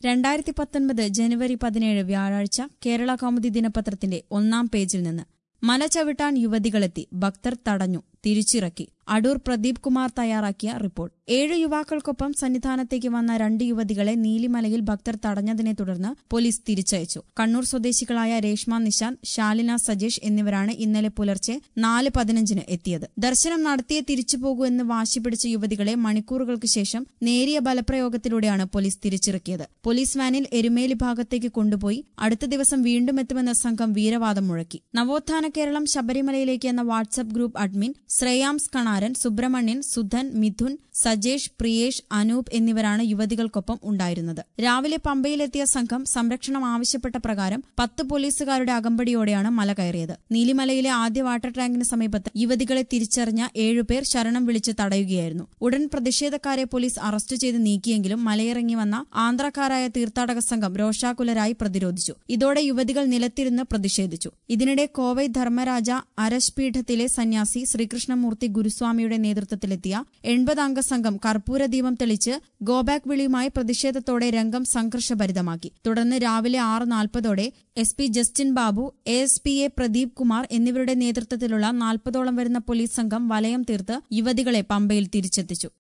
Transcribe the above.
രണ്ടായിരത്തി പത്തൊൻപത് ജനുവരി പതിനേഴ് വ്യാഴാഴ്ച കേരള കൗമുദി ദിനപത്രത്തിന്റെ ഒന്നാം പേജിൽ നിന്ന് മല ചവിട്ടാൻ യുവതികളെത്തി ഭക്തർ തടഞ്ഞു തിരിച്ചിറക്കി അടൂർ പ്രദീപ് കുമാർ തയ്യാറാക്കിയ റിപ്പോർട്ട് ഏഴ് യുവാക്കൾക്കൊപ്പം സന്നിധാനത്തേക്ക് വന്ന രണ്ട് യുവതികളെ നീലിമലയിൽ ഭക്തർ തടഞ്ഞതിനെ തുടർന്ന് പോലീസ് തിരിച്ചയച്ചു കണ്ണൂർ സ്വദേശികളായ രേഷ്മ നിശാന്ത് ശാലിന സജേഷ് എന്നിവരാണ് ഇന്നലെ പുലർച്ചെ നാല് പതിനഞ്ചിന് എത്തിയത് ദർശനം നടത്തിയേ തിരിച്ചു പോകൂ എന്ന് വാശി പിടിച്ച യുവതികളെ മണിക്കൂറുകൾക്ക് ശേഷം നേരിയ ബലപ്രയോഗത്തിലൂടെയാണ് പോലീസ് തിരിച്ചിറക്കിയത് പോലീസ് വാനിൽ എരുമേലി ഭാഗത്തേക്ക് കൊണ്ടുപോയി അടുത്ത ദിവസം വീണ്ടും എത്തുമെന്ന സംഘം വീരവാദം മുഴക്കി നവോത്ഥാന കേരളം ശബരിമലയിലേക്ക് എന്ന WhatsApp group admin Shreyams Kanaran Subrahmanyan Sudhan Midhun Sajesh Priyesh Anoop എന്നിവരാണ് യുവതികൾക്കൊപ്പം ഉണ്ടായിരുന്നത് രാവിലെ പമ്പയിലെത്തിയ സംഘം സംരക്ഷണം ആവശ്യപ്പെട്ട പ്രകാരം പത്ത് പോലീസുകാരുടെ അകമ്പടിയോടെയാണ് മല കയറിയത് നീലിമലയിലെ ആദ്യ വാട്ടർ ടാങ്കിന് സമീപത്ത് യുവതികളെ തിരിച്ചറിഞ്ഞ ഏഴുപേർ ശരണം വിളിച്ച് തടയുകയായിരുന്നു ഉടൻ പ്രതിഷേധക്കാരെ പോലീസ് അറസ്റ്റ് ചെയ്ത് നീക്കിയെങ്കിലും മലയിറങ്ങി വന്ന ആന്ധ്രാക്കാരായ തീർത്ഥാടക സംഘം രോഷാകുലരായി പ്രതിരോധിച്ചു ഇതോടെ യുവതികൾ നിലത്തിരുന്ന് പ്രതിഷേധിച്ചു ഇതിനിടെ കോവൈ ധർമ്മരാജ അരശ് പീഠത്തിലെ സന്യാസി ശ്രീകൃഷ്ണമൂർത്തി ഗുരുസ്വാമിയുടെ നേതൃത്വത്തിലെത്തിയ എൺപതംഗ സംഘം കർപ്പൂര ദീപം തെളിച്ച് ഗോബാക്ക് വിളിയുമായി പ്രതിഷേധത്തോടെ രംഗം സംഘർഷഭരിതമാക്കി തുടർന്ന് രാവിലെ ആറ് നാൽപ്പതോടെ S P Justin Babu A S P A Pradeep Kumar എന്നിവരുടെ നേതൃത്വത്തിലുള്ള നാൽപ്പതോളം വരുന്ന പോലീസ് സംഘം വലയം തീർത്ത് യുവതികളെ പമ്പയിൽ തിരിച്ചെത്തിച്ചു